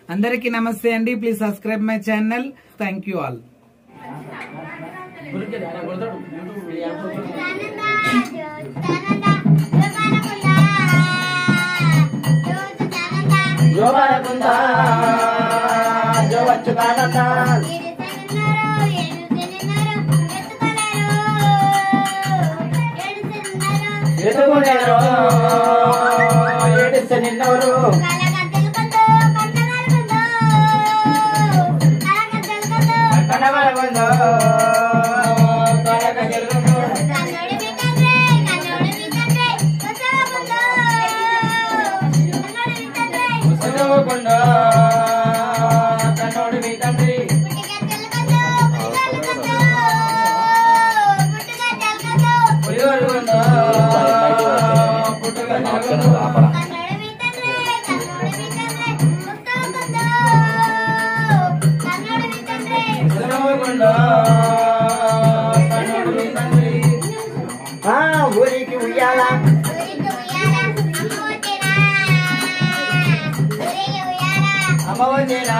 అందరికీ నమస్తే అండి please subscribe my channel thank you all జోబరకుందా జో వచ్చుతానంద ఎదుగునేరు ఏడిస్తే నిన్నెవరు కనబడకుందో కనక గెలుగుందో చదువుకుందో కన్నోడు మీ తండ్రి పులిగొడుకుందో పుట్టుక నలుగుందో చదువుకుందో కన్నోడు మీ తండ్రి ఆ ఊరికి ఉయ్యాలా అమ్మ వచ్చేనా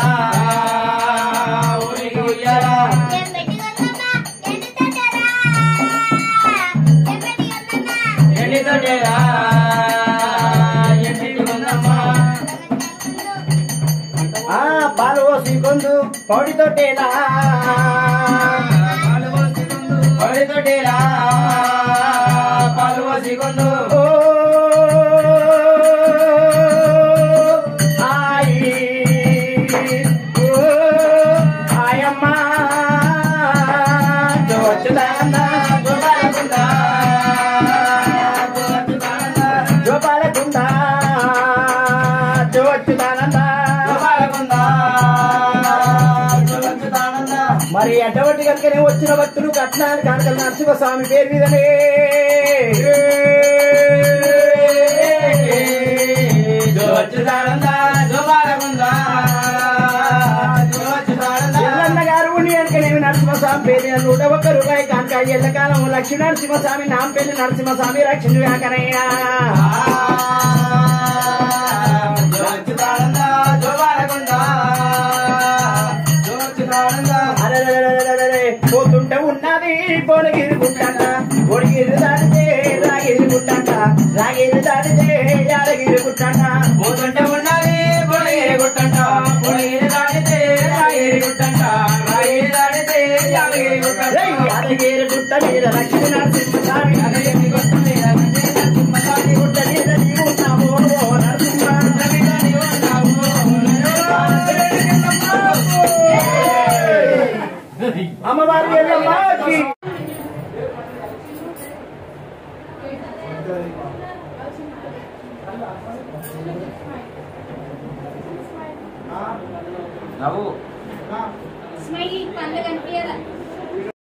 ఊరికి ఉయ్యాలా ఎండితోటేరా ఎండి ఉందమ్మా ఆ పాలు పోసి కొందు పౌడితోటేలా పౌడితోటేలా పాలు పోసి కొందు ఆయి ఓ ఆయమ్మ జోచుదానంద జోపాలకుంద జోపాలకుంద జోచుదానంద మరి అటువంటి కనుకనే వచ్చిన భక్తులు కట్నాలు కానకల నరసింహస్వామి పేరు మీదనే ఎల్లన్న గారు కనుకనేమి నరసింహస్వామి పేరు మీద నూట ఒక్క రూపాయి కనుక ఎల్లకాలం లక్ష్మీ నరసింహస్వామి నాంపల్లి నరసింహస్వామి రక్షణ కాకనయ్యా అరెరెరెరెరెరెరె, పోతుంటే ఉన్నది పొడిగిరి గుట్టంట పొడిగిరి దాటితే రాగిరి గుట్టంట రాగిరి దాటితే యాదగిరి గుట్టంట పోతుంటే ఉన్నది పొడిగిరి గుట్టంట పొడిగిరి దాటితే రాగిరి గుట్టంట రాగిరి దాటితే యాదగిరి గుట్టంట యాదగిరి గుట్ట మీద లక్ష్మీ నరసింహస్వామి యాదగిరి గుట్ట మీద లక్ష్మీ నరసింహస్వామి గుట్ట మీద నీవు ఉన్నావు ఓ నరసింహ గుట్ట మీద నీవు ఉన్నావు అమ్మవారి ఎల్లమ్మకి నవ్వు స్మైలీ పండుగ కనిపించదా